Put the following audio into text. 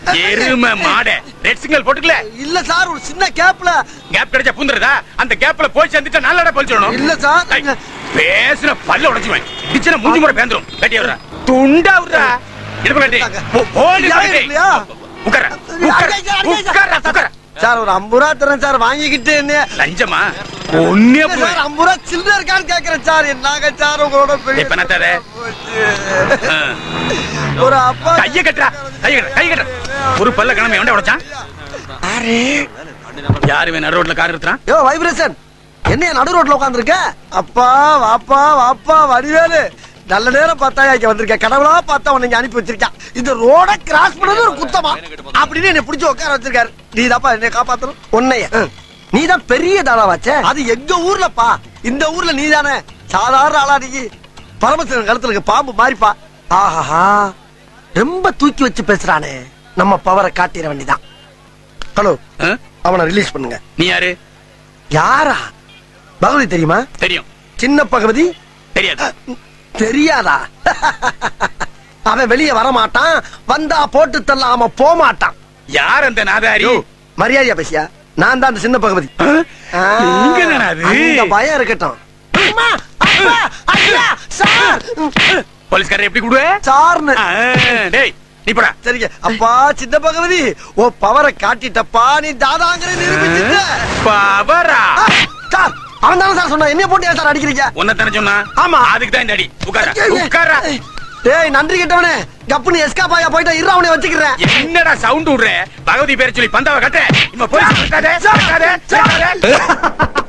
எருமை மாட red signal போட்டுக்கல இல்ல சார் ஒரு சின்ன கேப்ல கேப் கிடைச்சா பூந்துறதா அந்த கேப்ல போய் சேர்ந்துட்டா நல்லடா பழிச்சிடணும் இல்ல சார் ஐய், பேசுன பல்ல உடைச்சுவேன் இடிச்சுனா மூஞ்சி முறை பேந்துரும் கட்டி விடுறா துண்டா விடுறா இடுப்பு கட்டி போ- போலீஸ் யாரும் கட்டி. இல்லையா? உட்கார உட்கார உட்கார உட்கார சார் ஒரு ஐம்பது ரூபா தரேன் சார் வாங்கிக்கிட்டு என்ன லஞ்சமா ஒன்னே இல்ல சார் ஐம்பது ரூபா சில்லற இருக்கான்னு கேக்குறேன் சார் என்னங்க சார் உங்களோட பெரிய இப்ப என்ன தர? ஒரு அப்பா கைய கட்டுறா கைய கட்டுற கை கட்டுற ஒரு பல்ல கிளம்பி எவன்டா உடைச்சான் யாரு இவன் நடு ரோட்ல கார் நிறுத்துறான் யோ வைப்ரேஷன் என்ன நடு ரோட்ல உட்காந்துருக்க அப்பா வாப்பா வாப்பா வடிவேலு நல்ல நேரம் பார்த்தா இங்க வந்திருக்க கடவுளா பார்த்தா உன்னை இங்க அனுப்பி வச்சிருக்கான் இந்த ரோட கிராஸ் பண்ணது ஒரு குத்தமா அப்படின்னு என்னை பிடிச்சு உட்கார வச்சிருக்காரு நீ தாப்பா என்னை காப்பாத்தணும் உன்னைய நீ தான் பெரிய தானா வச்ச அது எங்க ஊர்லப்பா இந்த ஊர்ல நீ தானே சாதாரண ஆளா நீ பரமசிவன் கழுத்துல இருக்க பாம்பு மாறிப்பா ஆஹா ரொம்ப தூக்கி வச்சு பேசுறானே நம்ம பவரை காட்டிட வேண்டிதான் ஹலோ ஆ? அவனை ரிலீஸ் பண்ணுங்க நீ யாரு யாரா பகவதி தெரியுமா தெரியும் சின்ன பகவதி தெரியாது தெரியாதா அவன் வெளியே வர மாட்டான் வந்தா போட்டு தள்ளாம போக மாட்டான் யார் அந்த நாதாரி மரியாதையா பேசியா நான் தான் அந்த சின்ன பகவதி ஆ? ஆ, எங்க தானே அது? அந்த பயம் இருக்கட்டும் அம்மா, அப்பா, ஐயா, சார் போலீஸ்காரர் எப்படி கூடுவே சார்னு டேய் நீ போடா சரிங்க அப்பா சின்ன பகவதி ஓ பவரை காட்டிட்டப்பா நீ தாதாங்கிற நிரூபிச்சுட்ட பவரா ஆ, சார் அவன் தானே சார் சொன்னா என்ன போட்டு ஏன் சார் அடிக்கிறீங்க உன்னை தானே சொன்னா ஆமா. அதுக்கு தான் இந்த அடி உட்கார உட்கார டேய் நன்றி கெட்டவனே கப்புனு எஸ்கா பாயா போயிட்டா இரு அவனை வச்சுக்கிறேன் என்னடா சவுண்ட் விடுற பகவதி பேரை சொல்லி பந்தாவை கட்ட இம்ம போய்